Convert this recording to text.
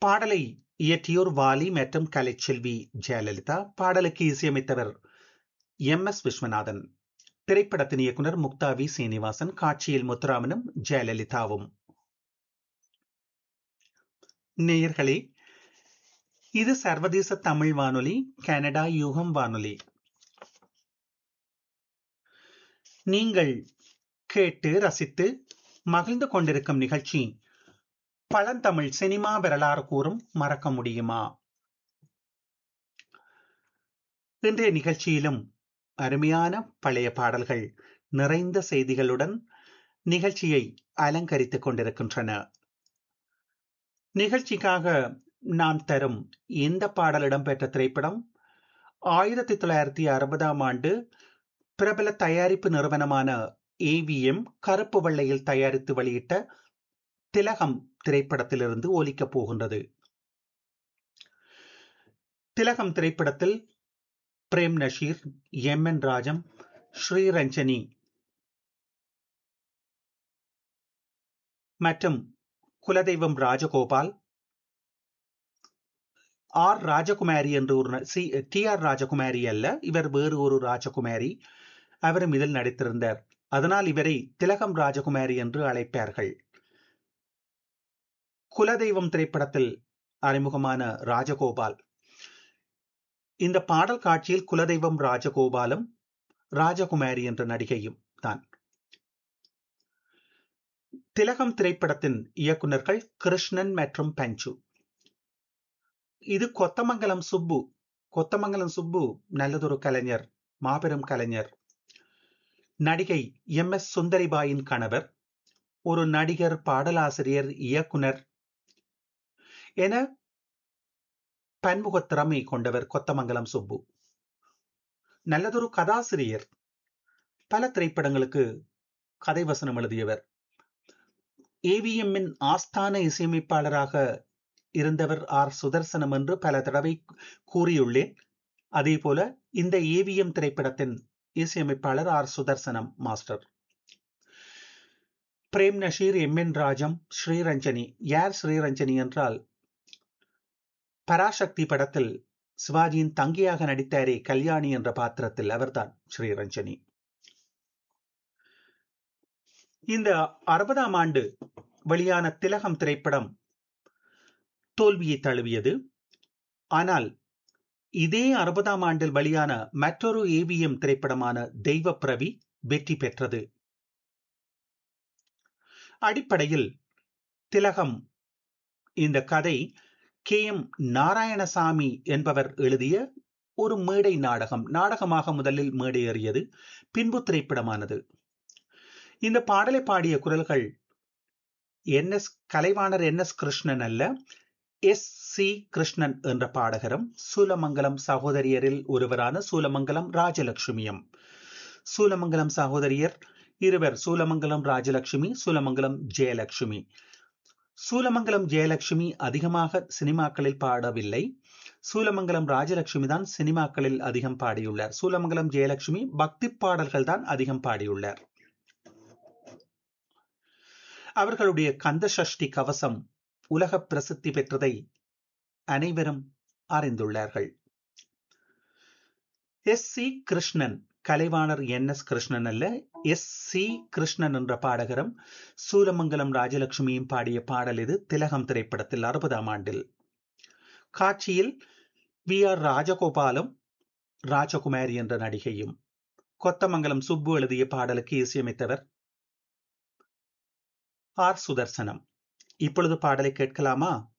பாடலை இயற்றியோர் வாலி மற்றும் கலைச்செல்வி ஜெயலலிதா பாடலுக்கு இசையமைத்தவர் எம் எஸ் விஸ்வநாதன் திரைப்படத்தின் இயக்குனர் முக்தாவி சீனிவாசன் காட்சியில் முத்துராமனும் ஜெயலலிதாவும் நேயர்களே இது சர்வதேச தமிழ் வானொலி கனடா யூகம் வானொலி நீங்கள் கேட்டு ரசித்து மகிழ்ந்து கொண்டிருக்கும் நிகழ்ச்சி பழந்தமிழ் சினிமா வரலாறு கூறும் மறக்க முடியுமா இன்றைய நிகழ்ச்சியிலும் அருமையான பழைய பாடல்கள் நிறைந்த செய்திகளுடன் நிகழ்ச்சியை அலங்கரித்துக் கொண்டிருக்கின்றன நிகழ்ச்சிக்காக நாம் தரும் இந்த பாடல் இடம்பெற்ற திரைப்படம் ஆயிரத்தி தொள்ளாயிரத்தி அறுபதாம் ஆண்டு பிரபல தயாரிப்பு நிறுவனமான ஏவிஎம் கருப்பு வெள்ளையில் தயாரித்து வெளியிட்ட திலகம் திரைப்படத்திலிருந்து ஒலிக்கப் போகின்றது திலகம் திரைப்படத்தில் பிரேம் நஷீர் எம் என் ராஜம் ஸ்ரீரஞ்சனி மற்றும் குலதெய்வம் ராஜகோபால் ஆர் ராஜகுமாரி என்று ஒரு சி டி ஆர் ராஜகுமாரி அல்ல இவர் வேறு ஒரு ராஜகுமாரி அவரும் இதில் நடித்திருந்தார் அதனால் இவரை திலகம் ராஜகுமாரி என்று அழைப்பார்கள் குலதெய்வம் திரைப்படத்தில் அறிமுகமான ராஜகோபால் இந்த பாடல் காட்சியில் குலதெய்வம் ராஜகோபாலும் ராஜகுமாரி என்ற நடிகையும் தான் திலகம் திரைப்படத்தின் இயக்குநர்கள் கிருஷ்ணன் மற்றும் பஞ்சு இது கொத்தமங்கலம் சுப்பு கொத்தமங்கலம் சுப்பு நல்லதொரு கலைஞர் மாபெரும் கலைஞர் நடிகை எம் எஸ் சுந்தரிபாயின் கணவர் ஒரு நடிகர் பாடலாசிரியர் இயக்குனர் என பன்முக திறமை கொண்டவர் கொத்தமங்கலம் சுப்பு நல்லதொரு கதாசிரியர் பல திரைப்படங்களுக்கு கதை வசனம் எழுதியவர் ஏவிஎம்மின் ஆஸ்தான இசையமைப்பாளராக இருந்தவர் ஆர் சுதர்சனம் என்று பல தடவை கூறியுள்ளேன் அதே போல இந்த ஏவிஎம் திரைப்படத்தின் இசையமைப்பாளர் R Sudarsanam master Prem Nazir M N Rajam Sriranjani யார் ஸ்ரீரஞ்சனி என்றால் பராசக்தி படத்தில் சிவாஜியின் தங்கியாக நடித்தாரே கல்யாணி என்ற பாத்திரத்தில் அவர்தான் ஸ்ரீரஞ்சனி இந்த அறுபதாம் ஆண்டு வெளியான திலகம் திரைப்படம் தோல்வியை தழுவியது ஆனால் இதே அறுபதாம் ஆண்டில் வெளியான மற்றொரு ஏவிஎம் திரைப்படமான தெய்வ பிரவி வெற்றி பெற்றது அடிப்படையில் திலகம் இந்த கதை கே எம் நாராயணசாமி என்பவர் எழுதிய ஒரு மேடை நாடகம் நாடகமாக முதலில் மேடையேறியது பின்பு திரைப்படமானது இந்த பாடலை பாடிய குரல்கள் N S Kalaivanar N S Krishnan அல்ல எஸ் சி கிருஷ்ணன் என்ற பாடகரும் சூலமங்கலம் சகோதரியரில் ஒருவரான சூலமங்கலம் ராஜலட்சுமியும் சூலமங்கலம் சகோதரியர் இருவர் சூலமங்கலம் ராஜலட்சுமி சூலமங்கலம் ஜெயலட்சுமி சூலமங்கலம் ஜெயலட்சுமி அதிகமாக சினிமாக்களில் பாடவில்லை சூலமங்கலம் ராஜலட்சுமி தான் சினிமாக்களில் அதிகம் பாடியுள்ளார் சூலமங்கலம் ஜெயலட்சுமி பக்தி பாடல்கள் தான் அதிகம் பாடியுள்ளார் அவர்களுடைய கந்த சஷ்டி கவசம் உலக பிரசித்தி பெற்றதை அனைவரும் அறிந்துள்ளார்கள் S C Krishnan Kalaivanar N S Krishnan அல்ல எஸ் சி கிருஷ்ணன் என்ற பாடகரும் சூலமங்கலம் ராஜலட்சுமியும் பாடிய பாடல் இது திலகம் திரைப்படத்தில் அறுபதாம் ஆண்டில் காட்சியில் வி ஆர் ராஜகோபாலும் ராஜகுமாரி என்ற நடிகையும் கொத்தமங்கலம் சுப்பு எழுதிய பாடலுக்கு இசையமைத்தவர் ஆர் சுதர்சனம் இப்பொழுது பாடலை கேட்கலாமா